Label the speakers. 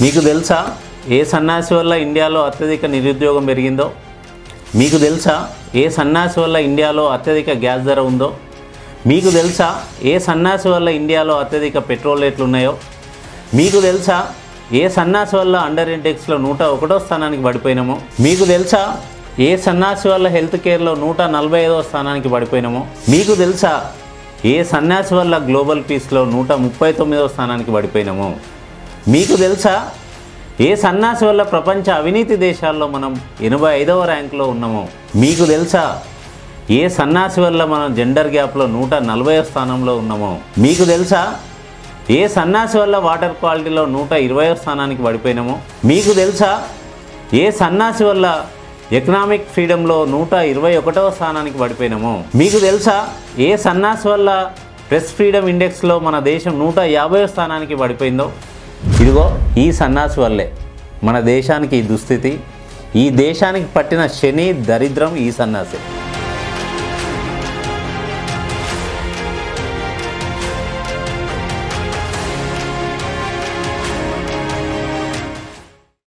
Speaker 1: మీకు తెలుసా ఏ సన్యాసి వల్ల ఇండియాలో అత్యధిక నిరుద్యోగం పెరిగిందో మీకు తెలుసా ఏ సన్యాసి వల్ల ఇండియాలో అత్యధిక గ్యాస్ ధర ఉందో మీకు తెలుసా ఏ సన్యాసి వల్ల ఇండియాలో అత్యధిక పెట్రోల్ రేట్లు ఉన్నాయో మీకు తెలుసా ఏ సన్యాసి వల్ల అండర్ ఇండెక్స్లో నూట ఒకటో స్థానానికి పడిపోయినామో మీకు తెలుసా ఏ సన్యాసి వల్ల హెల్త్ కేర్లో నూట నలభై ఐదో స్థానానికి పడిపోయినామో మీకు తెలుసా ఏ సన్యాసి వల్ల గ్లోబల్ పీస్లో నూట ముప్పై తొమ్మిదో స్థానానికి పడిపోయినామో మీకు తెలుసా ఏ సన్యాసి వల్ల ప్రపంచ అవినీతి దేశాల్లో మనం ఎనభై ఐదవ ర్యాంకులో ఉన్నామో మీకు తెలుసా ఏ సన్యాసి వల్ల మనం జెండర్ గ్యాప్లో నూట నలభై స్థానంలో ఉన్నామో మీకు తెలుసా ఏ సన్యాసి వల్ల వాటర్ క్వాలిటీలో నూట ఇరవై స్థానానికి పడిపోయినామో మీకు తెలుసా ఏ సన్యాసి వల్ల ఎకనామిక్ ఫ్రీడంలో నూట ఇరవై ఒకటవ స్థానానికి పడిపోయినామో మీకు తెలుసా ఏ సన్యాసి వల్ల ప్రెస్ ఫ్రీడమ్ ఇండెక్స్లో మన దేశం నూట యాభై స్థానానికి పడిపోయిందో ఇదిగో ఈ సన్యాసి వల్లే మన దేశానికి ఈ దుస్థితి ఈ దేశానికి పట్టిన శని దరిద్రం ఈ సన్యాసి